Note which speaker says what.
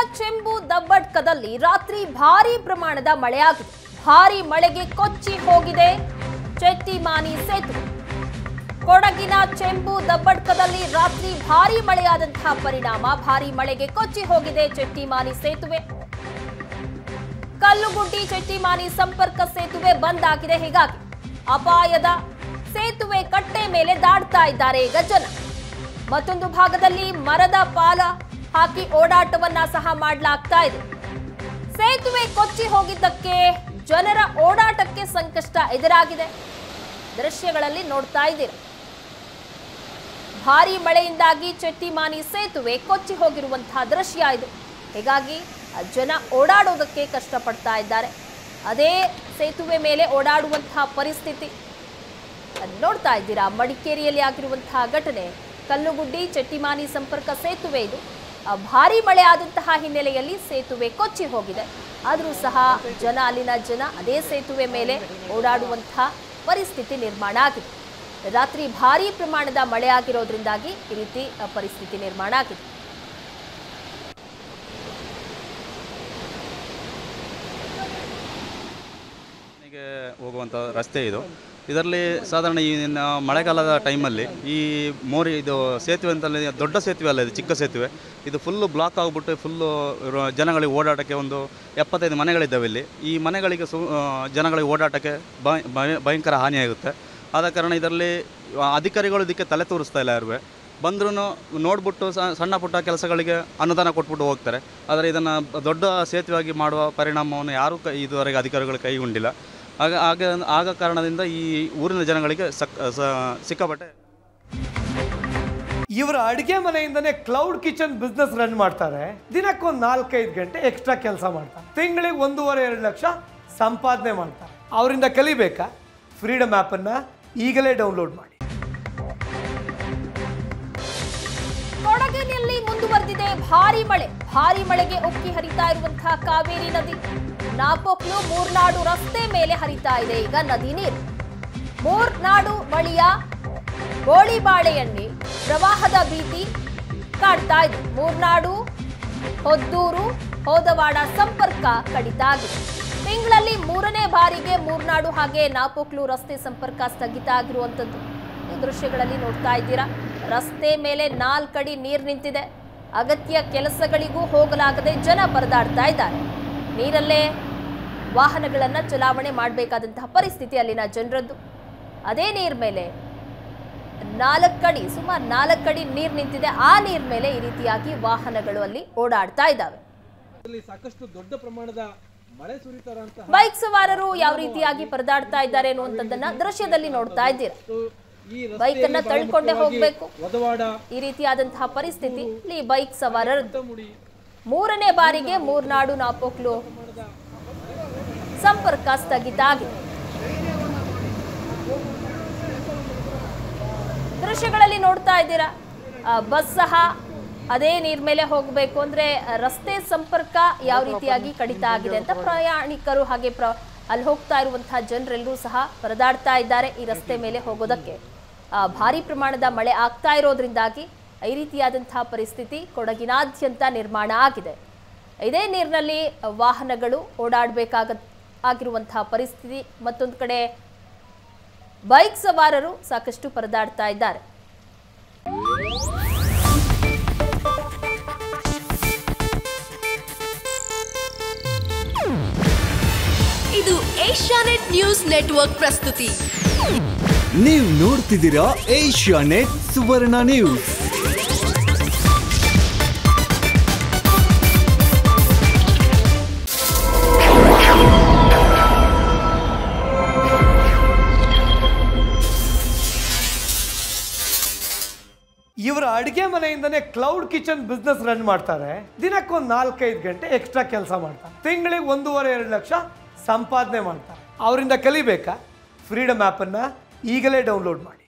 Speaker 1: ಚೆಂಬು ದಬ್ಬಡ್ಕದಲ್ಲಿ ರಾತ್ರಿ ಭಾರೀ ಪ್ರಮಾಣದ ಮಳೆಯಾಗಿದೆ ಭಾರೀ ಮಳೆಗೆ ಕೊಚ್ಚಿ ಹೋಗಿದೆ ಚೆಟ್ಟಿಮಾನಿ ಸೇತುವೆ ಕೊಡಗಿನ ಚೆಂಬು ದಬ್ಬಡ್ಕದಲ್ಲಿ ರಾತ್ರಿ ಭಾರೀ ಮಳೆಯಾದಂತಹ ಪರಿಣಾಮ ಭಾರೀ ಮಳೆಗೆ ಕೊಚ್ಚಿ ಹೋಗಿದೆ ಚೆಟ್ಟಿಮಾನಿ ಸೇತುವೆ ಕಲ್ಲುಗುಡ್ಡಿ ಚೆಟ್ಟಿಮಾನಿ ಸಂಪರ್ಕ ಸೇತುವೆ ಬಂದ್ ಆಗಿದೆ ಹೀಗಾಗಿ ಅಪಾಯದ ಸೇತುವೆ ಕಟ್ಟೆ ಮೇಲೆ ದಾಟ್ತಾ ಇದ್ದಾರೆ ಈಗ ಜನ ಮತ್ತೊಂದು ಭಾಗದಲ್ಲಿ ಮರದ ಪಾಲ ಹಾಕಿ ಓಡಾಟವನ್ನ ಸಹ ಮಾಡಲಾಗ್ತಾ ಇದೆ ಸೇತುವೆ ಕೊಚ್ಚಿ ಹೋಗಿದ್ದಕ್ಕೆ ಜನರ ಓಡಾಟಕ್ಕೆ ಸಂಕಷ್ಟ ಎದುರಾಗಿದೆ ದೃಶ್ಯಗಳಲ್ಲಿ ನೋಡ್ತಾ ಇದ್ದೀರಾ ಭಾರೀ ಮಳೆಯಿಂದಾಗಿ ಚೆಟ್ಟಿಮಾನಿ ಸೇತುವೆ ಕೊಚ್ಚಿ ಹೋಗಿರುವಂತಹ ದೃಶ್ಯ ಇದು ಹೀಗಾಗಿ ಜನ ಓಡಾಡೋದಕ್ಕೆ ಕಷ್ಟಪಡ್ತಾ ಇದ್ದಾರೆ ಅದೇ ಸೇತುವೆ ಮೇಲೆ ಓಡಾಡುವಂತಹ ಪರಿಸ್ಥಿತಿ ಅದ್ ನೋಡ್ತಾ ಇದ್ದೀರಾ ಮಡಿಕೇರಿಯಲ್ಲಿ ಆಗಿರುವಂತಹ ಘಟನೆ ಕಲ್ಲುಗುಡ್ಡಿ ಚೆಟ್ಟಿಮಾನಿ ಸಂಪರ್ಕ ಸೇತುವೆ ಇದು ಆ, ಭಾರೀ ಮಳೆ ಆದಂತಹ ಹಿನ್ನೆಲೆಯಲ್ಲಿ ಸೇತುವೆ ಕೊಚ್ಚಿ ಹೋಗಿದೆ ಆದರೂ ಸಹ ಜನ ಅಲ್ಲಿನ ಜನ ಅದೇ ಸೇತುವೆ ಮೇಲೆ ಓಡಾಡುವಂತಹ ಪರಿಸ್ಥಿತಿ ನಿರ್ಮಾಣ ಆಗಿದೆ ರಾತ್ರಿ ಭಾರೀ ಪ್ರಮಾಣದ ಮಳೆ ಆಗಿರೋದ್ರಿಂದಾಗಿ ಈ ರೀತಿ ಆ, ಪರಿಸ್ಥಿತಿ ನಿರ್ಮಾಣ ಆಗಿದೆ
Speaker 2: ಮನೆಗೆ ಹೋಗುವಂಥ ರಸ್ತೆ ಇದು ಇದರಲ್ಲಿ ಸಾಧಾರಣ ಈ ನ- ಮಳೆಗಾಲದ ಟೈಮಲ್ಲಿ ಈ ಮೋರಿ ಇದು ಸೇತುವೆ ಅಂತಲ್ಲಿ ದೊಡ್ಡ ಸೇತುವೆ ಅಲ್ಲ ಇದು ಚಿಕ್ಕ ಸೇತುವೆ ಇದು ಫುಲ್ಲು ಬ್ಲಾಕ್ ಆಗಿಬಿಟ್ಟು ಫುಲ್ಲು ಜನಗಳಿಗೆ ಓಡಾಟಕ್ಕೆ ಒಂದು ಎಪ್ಪತ್ತೈದು ಮನೆಗಳಿದ್ದಾವೆ ಇಲ್ಲಿ ಈ ಮನೆಗಳಿಗೆ ಸು ಆ, ಜನಗಳಿಗೆ ಓಡಾಟಕ್ಕೆ ಭಯ- ಭಯ- ಭಯಂಕರ ಹಾನಿಯಾಗುತ್ತೆ ಆದ ಕಾರಣ ಇದರಲ್ಲಿ ಆ, ಅಧಿಕಾರಿಗಳು ಇದಕ್ಕೆ ತಲೆ ತೋರಿಸ್ತಾ ಇಲ್ಲ ಯಾರು ಬಂದ್ರೂ ನೋಡ್ಬಿಟ್ಟು ಸ- ಸಣ್ಣ ಪುಟ್ಟ ಕೆಲಸಗಳಿಗೆ ಅನುದಾನ ಕೊಟ್ಬಿಟ್ಟು ಹೋಗ್ತಾರೆ ಆದರೆ ಇದನ್ನು ದೊಡ್ಡ ಸೇತುವೆಯಾಗಿ ಮಾಡುವ ಪರಿಣಾಮವನ್ನು ಯಾರೂ ಕೈ ಇದುವರೆಗೆ ಅಧಿಕಾರಿಗಳು ಕೈಗೊಂಡಿಲ್ಲ ಆಗ ಆಗ ಆಗ ಕಾರಣದಿಂದ ಈ ಊರಿನ ಜನಗಳಿಗೆ ಸಕ್ ಸ- ಸಿಕ್ಕಾಪಟ್ಟೆ
Speaker 3: ಇವರ ಅಡುಗೆ ಮನೆಯಿಂದನೇ ಕ್ಲೌಡ್ ಕಿಚನ್ ಬಿಸ್ನೆಸ್ ರನ್ ಮಾಡ್ತಾರೆ ದಿನಕ್ಕೊಂದು ನಾಲ್ಕೈದು ಗಂಟೆ ಎಕ್ಸ್ಟ್ರಾ ಕೆಲಸ ಮಾಡ್ತಾರೆ ತಿಂಗಳಿಗೆ ಒಂದೂವರೆ ಎರಡು ಲಕ್ಷ ಸಂಪಾದನೆ ಮಾಡ್ತಾರೆ ಅವರಿಂದ ಕಲಿಬೇಕಾ ಫ್ರೀಡಮ್ ಆ್ಯಪನ್ನು ಈಗಲೇ ಡೌನ್ಲೋಡ್ ಮಾಡಿ
Speaker 1: ಕೊಡಗಿನಲ್ಲಿ ಮುಂದುವರೆದಿದೆ ಭಾರಿ ಮಳೆ ಭಾರಿ ಮಳೆಗೆ ಉಕ್ಕಿ ಹರಿತಾ ಇರುವಂತಹ ಕಾವೇರಿ ನದಿ ನಾಪೊಕ್ಲು ಮೂರ್ನಾಡು ರಸ್ತೆ ಮೇಲೆ ಹರಿತಾ ಇದೆ ಈಗ ನದಿ ನೀರು ಮೂರ್ನಾಡು ಬಳಿಯ ಗೋಳಿಬಾಳೆಯಲ್ಲಿ ಪ್ರವಾಹದ ಭೀತಿ ಕಾಡ್ತಾ ಇದೆ ಮೂರ್ನಾಡು ಹೊದ್ದೂರು ಹೋದವಾಡ ಸಂಪರ್ಕ ಕಡಿತ ಆಗಿದೆ ತಿಂಗಳಲ್ಲಿ ಮೂರನೇ ಬಾರಿಗೆ ಮೂರ್ನಾಡು ಹಾಗೆ ನಾಪೊಕ್ಲು ರಸ್ತೆ ಸಂಪರ್ಕ ಸ್ಥಗಿತ ಆಗಿರುವಂಥದ್ದು ಈ ದೃಶ್ಯಗಳಲ್ಲಿ ನೋಡ್ತಾ ಇದ್ದೀರಾ ರಸ್ತೆ ಮೇಲೆ ನಾಲ್ಕಡಿ ನೀರು ನಿಂತಿದೆ ಅಗತ್ಯ ಕೆಲಸಗಳಿಗೂ ಹೋಗಲಾಗದೆ ಜನ ಪರದಾಡ್ತಾ ಇದ್ದಾರೆ ನೀರಲ್ಲೇ ವಾಹನಗಳನ್ನು ಚಲಾವಣೆ ಮಾಡಬೇಕಾದಂತಹ ಪರಿಸ್ಥಿತಿ ಅಲ್ಲಿನ ಜನರದ್ದು ಅದೇ ನೀರ್ ಮೇಲೆ ನಾಲ್ಕಡಿ ಸುಮಾರು ನಾಲ್ಕಡಿ ನೀರು ನಿಂತಿದೆ ಆ ನೀರ್ ಮೇಲೆ ಈ ರೀತಿಯಾಗಿ ವಾಹನಗಳು ಅಲ್ಲಿ ಓಡಾಡ್ತಾ ಇದ್ದಾವೆ
Speaker 4: ಇಲ್ಲಿ ಸಾಕಷ್ಟು ದೊಡ್ಡ ಪ್ರಮಾಣದ ಮಳೆ ಸುರಿತಾರಂತ
Speaker 1: ಬೈಕ್ ಸವಾರರು ಯಾವ ರೀತಿಯಾಗಿ ಪರದಾಡ್ತಾ ಇದ್ದಾರೆ ಅನ್ನುವಂಥದ್ದನ್ನ ದೃಶ್ಯದಲ್ಲಿ ನೋಡ್ತಾ ಇದ್ದೀರಾ
Speaker 4: ಈ
Speaker 1: ಬೈಕ್ ಅನ್ನ ತಳ್ಕೊಂಡೇ ಹೋಗ್ಬೇಕು
Speaker 4: ಒದವಾಡ
Speaker 1: ಈ ರೀತಿಯಾದಂತಹ ಪರಿಸ್ಥಿತಿ ಇಲ್ಲಿ ಬೈಕ್ ಸವಾರರದ್ದು
Speaker 4: ಮುಡಿ
Speaker 1: ಮೂರನೇ ಬಾರಿಗೆ ಮೂರ್ನಾಡು ನಾಪೋಕ್ಲು ಸಂಪರ್ಕ ಸ್ಥಗಿತ ಆಗಿದೆ ದೃಶ್ಯಗಳಲ್ಲಿ ನೋಡ್ತಾ ಇದ್ದೀರಾ ಆ, ಬಸ್ ಸಹ ಅದೇ ನೀರ್ ಮೇಲೆ ಹೋಗಬೇಕು ಅಂದ್ರೆ ಆ, ರಸ್ತೆ ಸಂಪರ್ಕ ಯಾವ ರೀತಿಯಾಗಿ ಕಡಿತ ಆಗಿದೆ ಅಂತ ಪ್ರಯಾಣಿಕರು ಹಾಗೆ ಪ್ರ ಅಲ್ಲಿ ಹೋಗ್ತಾ ಇರುವಂತಹ ಜನರೆಲ್ಲರೂ ಸಹ ಪರದಾಡ್ತಾ ಇದ್ದಾರೆ ಈ ರಸ್ತೆ ಮೇಲೆ ಹೋಗೋದಕ್ಕೆ ಆ, ಭಾರಿ ಪ್ರಮಾಣದ ಮಳೆ ಆಗ್ತಾ ಇರೋದ್ರಿಂದಾಗಿ ಈ ರೀತಿಯಾದಂತಹ ಪರಿಸ್ಥಿತಿ ಕೊಡಗಿನಾದ್ಯಂತ ನಿರ್ಮಾಣ ಆಗಿದೆ ಇದೇ ನೀರಿನಲ್ಲಿ ವಾಹನಗಳು ಓಡಾಡಬೇಕಾಗ ಆಗಿರುವಂತಹ ಪರಿಸ್ಥಿತಿ ಮತ್ತೊಂದು ಕಡೆ ಬೈಕ್ ಸವಾರರು ಸಾಕಷ್ಟು ಪರದಾಡ್ತಾ ಇದ್ದಾರೆ
Speaker 5: ಇದು ಏಷ್ಯಾನೆಟ್ ನ್ಯೂಸ್ ನೆಟ್ವರ್ಕ್ ಪ್ರಸ್ತುತಿ
Speaker 6: ನೀವು ನೋಡ್ತಿದ್ದೀರಾ ಏಷ್ಯಾ ನೆಟ್ ಸುವರ್ಣ ನ್ಯೂಸ್
Speaker 3: ಇವರ ಅಡುಗೆ ಮನೆಯಿಂದನೇ ಕ್ಲೌಡ್ ಕಿಚನ್ ಬಿಸ್ನೆಸ್ ರನ್ ಮಾಡ್ತಾರೆ ದಿನಕ್ಕೊಂದು ನಾಲ್ಕೈದು ಗಂಟೆ ಎಕ್ಸ್ಟ್ರಾ ಕೆಲಸ ಮಾಡ್ತಾರೆ ತಿಂಗಳಿಗೆ ಒಂದೂವರೆ ಎರಡು ಲಕ್ಷ ಸಂಪಾದನೆ ಮಾಡ್ತಾರೆ ಅವರಿಂದ ಕಲಿಬೇಕಾ ಫ್ರೀಡಮ್ ಆ್ಯಪನ್ನು ಈಗಲೇ ಡೌನ್ಲೋಡ್ ಮಾಡಿ